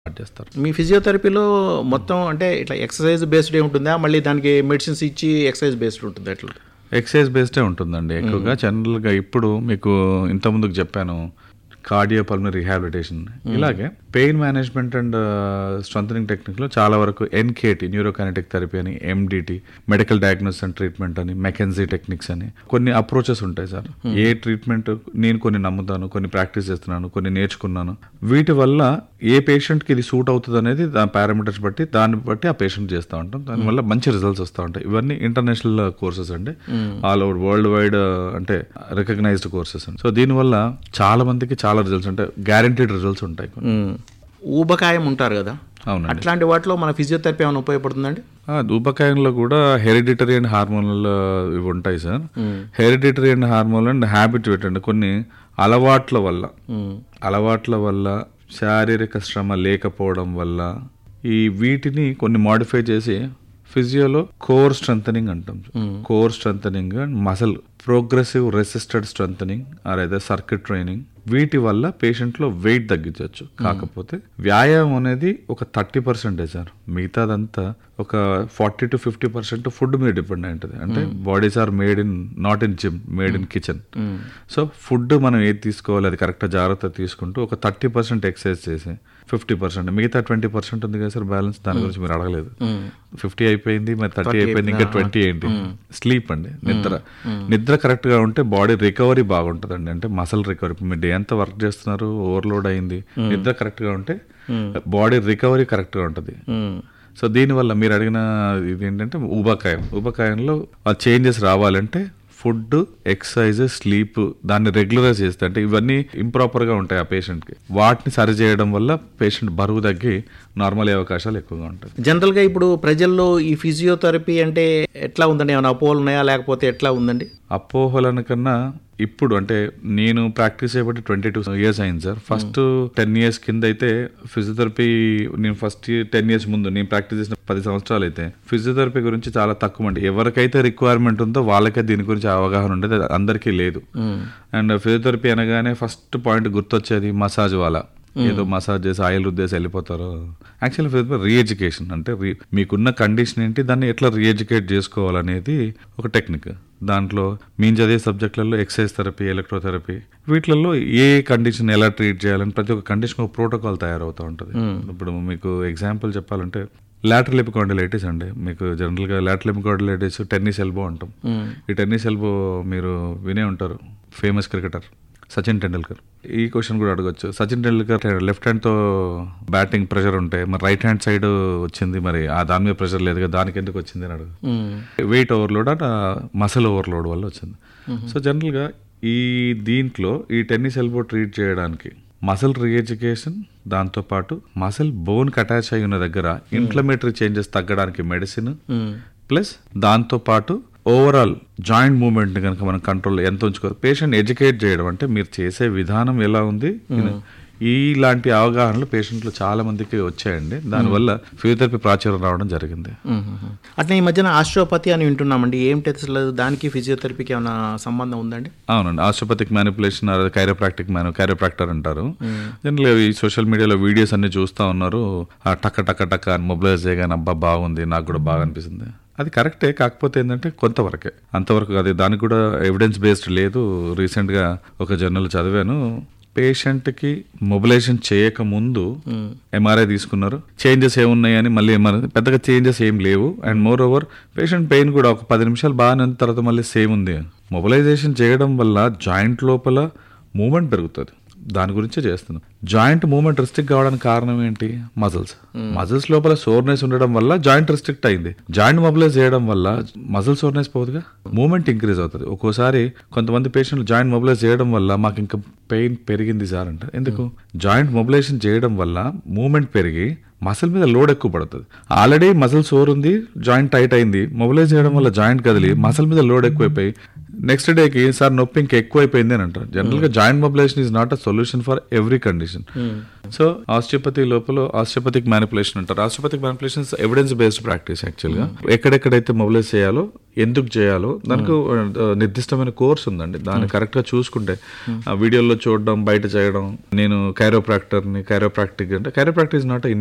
Start చేస్తారు మీ ఫిజియోథెరపీలో మొత్తం అంటే ఇట్లా ఎక్సర్సైజ్ బేస్డ్ ఏ ఉంటుందా మళ్ళీ దానికి మెడిసిన్స్ ఇచ్చి ఎక్సర్సైజ్ బేస్డ్ ఉంటుంది ఎట్లా ఎక్సైజ్ బేస్డే ఉంటుందండి ఎక్కువగా జనరల్గా ఇప్పుడు మీకు ఇంతకుముందుకు చెప్పాను కార్డియో పల్మనరీ రిహాబిలిటేషన్ ఇలాగే పెయిన్ మేనేజ్మెంట్ అండ్ స్ట్రెంథనింగ్ టెక్నిక్లో చాలా వరకు ఎన్కేటి న్యూరోకైనటిక్ థెరపీ అని MDT medical diagnose and treatment అని మెకెన్జీ టెక్నిక్స్ అని కొన్ని అప్రోచెస్ ఉంటాయి సార్ ఏ ట్రీట్మెంట్ నేను కొన్ని నమ్ముతాను కొన్ని ప్రాక్టీస్ చేస్తున్నాను కొన్ని నేర్చుకున్నాను వీటి వల్ల ఏ పేషెంట్కి ఇది సూట్ అవుతుంది అనేది దాని పారామీటర్స్ బట్టి దాన్ని బట్టి ఆ పేషెంట్ చేస్తూ ఉంటాం దానివల్ల మంచి రిజల్ట్స్ వస్తూ ఉంటాయి ఇవన్నీ ఇంటర్నేషనల్ కోర్సెస్ అండి ఆల్ ఓవర్ వరల్డ్ వైడ్ అంటే రికగ్నైజ్డ్ కోర్సెస్ అండి సో దీనివల్ల చాలా మందికి చాలా రిజల్ట్స్ ఉంటాయి గ్యారంటీడ్ రిజల్ట్స్ ఉంటాయి కొన్ని. మ్మ్. ఊబకాయం ఉంటారు కదా అవునండి అట్లాంటి వాటిలో మన ఫిజియోథెరపీ ఏమైనా ఉపయోగపడుతుందండి ఆ, ధూపకాయంలో కూడా హెరిడిటరీ అండ్ హార్మోనల్ ఇవి ఉంటాయి sir hereditary and hormonal and habit పెట్టండి కొన్ని అలవాట్ల వల్ల మ్మ్. అలవాట్ల వల్ల శారీరక శ్రమ లేకపోవడం వల్ల ఈ వీటిని కొన్ని మాడిఫై చేసి ఫిజియోలో కోర్ స్ట్రెంథనింగ్ అంటాం core strengthening and muscle progressive resisted strengthening or అయితే సర్కిట్ ట్రైనింగ్ వీటి వల్ల పేషెంట్లో వెయిట్ తగ్గించవచ్చు కాకపోతే వ్యాయామం అనేది ఒక థర్టీ పర్సెంటేజ్ సార్ మిగతాదంతా ఒక forty to fifty percent food మీద డిపెండ్ అయి ఉంటుంది అంటే bodies are made in not in gym made in kitchen so food మనం ఏది తీసుకోవాలి అది కరెక్ట్గా జాగ్రత్త తీసుకుంటూ ఒక థర్టీ పర్సెంట్ ఎక్సర్సైజ్ చేసి ఫిఫ్టీ పర్సెంట్ మిగతా ట్వంటీ పర్సెంట్ ఉంది కదా సార్ బ్యాలెన్స్ దాని గురించి మీరు అడగలేదు ఫిఫ్టీ అయిపోయింది మరి థర్టీ అయిపోయింది ఇంకా ట్వంటీ ఏంటి స్లీప్ అండి నిద్ర నిద్ర కరెక్ట్ గా ఉంటే బాడీ రికవరీ బాగుంటుందండి అంటే మసల్ రికవరీ మీరు డే అంతా వర్క్ చేస్తున్నారు ఓవర్లోడ్ అయింది నిద్ర కరెక్ట్ గా ఉంటే బాడీ రికవరీ కరెక్ట్ గా ఉంటుంది మ్మ్. సో దీనివల్ల మీరు అడిగిన ఇది ఏంటంటే ఊబకాయం ఊబకాయంలో ఆ చేంజెస్ రావాలంటే ఫుడ్ ఎక్సర్సైజ్ స్లీప్ దాన్ని రెగ్యులర్గా చేస్తే అంటే ఇవన్నీ ఇంప్రాపర్గా ఉంటాయి ఆ పేషెంట్కి వాటిని సరి చేయడం వల్ల పేషెంట్ బరువు తగ్గి నార్మల్ అయ్యే అవకాశాలు ఎక్కువగా ఉంటాయి జనరల్గా ఇప్పుడు ప్రజల్లో ఈ ఫిజియోథెరపీ అంటే ఎట్లా ఉందండి ఏమైనా అపోహలు ఉన్నాయా లేకపోతే ఎట్లా ఉందండి అపోహలను కన్నా ఇప్పుడు అంటే నేను ప్రాక్టీస్ చేయబట్టి ట్వంటీ టూ ఇయర్స్ అయింది సార్ ఫస్ట్ టెన్ ఇయర్స్ కింద అయితే ఫిజియోథెరపీ నేను ఫస్ట్ టెన్ ఇయర్స్ ముందు నేను ప్రాక్టీస్ చేసిన పది సంవత్సరాలు అయితే ఫిజియోథెరపీ గురించి చాలా తక్కువ అండి ఎవరికైతే రిక్వైర్మెంట్ ఉందో వాళ్ళకే దీని గురించి అవగాహన ఉండేది అది అందరికీ లేదు అండ్ ఫిజియోథెరపీ అనగానే ఫస్ట్ పాయింట్ గుర్తొచ్చేది మసాజ్ వాళ్ళ ఏదో మసాజ్ చేసి ఆయిల్ రుద్దేసి వెళ్ళిపోతారు యాక్చువల్లీ ఫిజియోథెరపీ రీఎడ్యుకేషన్ అంటే re- మీకున్న కండిషన్ ఏంటి దాన్ని ఎట్లా రీఎడ్యుకేట్ చేసుకోవాలనేది ఒక టెక్నిక్ దాంట్లో మేము చదివే సబ్జెక్టులలో ఎక్సైజ్ థెరపీ ఎలక్ట్రోథెరపీ వీటిలలో ఏ కండిషన్ ఎలా ట్రీట్ చేయాలని ప్రతి ఒక్క కండిషన్ ఒక ప్రోటోకాల్ తయారవుతూ ఉంటుంది ఇప్పుడు మీకు ఎగ్జాంపుల్ చెప్పాలంటే లాటరల్ ఎపికాండిలైటిస్ అండి మీకు జనరల్గా లాటరల్ ఎపికాండిలైటిస్ టెన్నిస్ ఎల్బో అంటాం ఈ టెన్నిస్ ఎల్బో మీరు వినే ఉంటారు ఫేమస్ క్రికెటర్ సచిన్ టెండూల్కర్ ఈ క్వశ్చన్ కూడా అడగొచ్చు సచిన్ టెండూల్కర్ లెఫ్ట్ హ్యాండ్ తో బ్యాటింగ్ ప్రెషర్ ఉంటే మరి రైట్ హ్యాండ్ సైడ్ వచ్చింది మరి ఆ దాని మీద ప్రెషర్ లేదు కదా దానికి ఎందుకు వచ్చింది అని అడుగు మ్మ్. వెయిట్ ఓవర్లోడ్ అట మసల్ ఓవర్లోడ్ వల్ల వచ్చింది సో జనరల్గా ఈ దీంట్లో ఈ టెన్నిస్ ఎల్బో ట్రీట్ చేయడానికి మసల్ రీఎడ్యుకేషన్ దాంతోపాటు మసల్ బోన్కి అటాచ్ అయి ఉన్న దగ్గర ఇన్ఫ్లమేటరీ చేంజెస్ తగ్గడానికి మెడిసిన్ మ్మ్. ప్లస్ దాంతో పాటు ఓవరాల్ జాయింట్ మూవ్మెంట్ కనుక మనం కంట్రోల్ ఎంత ఉంచుకోవాలి పేషెంట్ ఎడ్యుకేట్ చేయడం అంటే మీరు చేసే విధానం ఎలా ఉంది ఇలాంటి అవగాహనలు పేషెంట్లు చాలా మందికి వచ్చాయండి దానివల్ల ఫిజియోథెరపీ ప్రాచుర్యం రావడం జరిగింది మ్మ్. అట్లా ఈ మధ్యన ఆస్ట్రోపతి అని వింటున్నామండి ఏంటి అసలు దానికి ఫిజియోథెరపీకి ఏమైనా సంబంధం ఉందండి అవునండి ఆస్ట్రోపతిక్ మ్యానిపులేషన్ కైరోప్రాక్టిక్ మ్యాను కైరోప్రాక్టర్ అంటారు జనరల్గా ఈ సోషల్ మీడియాలో వీడియోస్ అన్ని చూస్తూ ఉన్నారు ఆ టక్క టక్క టక్క అని మొబిలైజ్ చేయగానే అబ్బా బాగుంది నాకు కూడా బాగా అనిపిస్తుంది అది కరెక్టే కాకపోతే ఏంటంటే కొంతవరకే అంతవరకు అది దానికి కూడా ఎవిడెన్స్ బేస్డ్ లేదు రీసెంట్గా ఒక జర్నల్ చదివాను పేషెంట్కి మొబిలైజేషన్ చేయక ముందు ఎంఆర్ఐ తీసుకున్నారు చేంజెస్ ఏమున్నాయని మళ్ళీ ఎంఆర్ఐ పెద్దగా చేంజెస్ ఏం లేవు and moreover patient pain కూడా ఒక పది నిమిషాలు బాగానే ఉన్న తర్వాత మళ్ళీ సేమ్ ఉంది మొబిలైజేషన్ చేయడం వల్ల జాయింట్ లోపల మూమెంట్ పెరుగుతుంది దాని గురించే చేస్తున్నాం జాయింట్ మూమెంట్ రిస్ట్రిక్ట్ కావడానికి కారణం ఏంటి మజిల్స్ మజిల్స్ లోపల సోర్నెస్ ఉండడం వల్ల జాయింట్ రిస్ట్రిక్ట్ అయింది జాయింట్ మొబిలైజ్ చేయడం వల్ల మజిల్ సోర్నెస్ పోదుగా మూమెంట్ ఇంక్రీజ్ అవుతుంది ఒక్కోసారి కొంతమంది పేషెంట్లు జాయింట్ మొబిలైజ్ చేయడం వల్ల మాకు ఇంకా పెయిన్ పెరిగింది సార్ అంటారు ఎందుకు జాయింట్ మొబిలైజేషన్ చేయడం వల్ల మూమెంట్ పెరిగి మసిల్ మీద లోడ్ ఎక్కువ పడుతుంది ఆల్రెడీ మసిల్ సోర్ ఉంది జాయింట్ టైట్ అయింది మొబిలైజ్ చేయడం వల్ల జాయింట్ కదిలి మసిల్ మీద లోడ్ ఎక్కువైపోయి నెక్స్ట్ డేకి సార్ నొప్పి ఇంకా ఎక్కువైపోయింది అని అంటారు జనరల్గా joint mobilisation is not a solution for every condition so osteopathy లోపల ఆస్టియోపతిక్ మ్యానిపులేషన్ అంటారు osteopathic manipulation evidence based practice actual గా ఎక్కడెక్కడైతే మొబిలైజ్ చేయాలో ఎందుకు చేయాలో దానికి ఆ, నిర్దిష్టమైన కోర్స్ ఉందండి దాన్ని కరెక్ట్ గా చూసుకుంటే ఆ వీడియోలో చూడడం బయట చేయడం నేను కైరోప్రాక్టర్ ని కైరోప్రాక్టిక్ అంటే కైరోప్రాక్టిక్ ఇస్ నాట్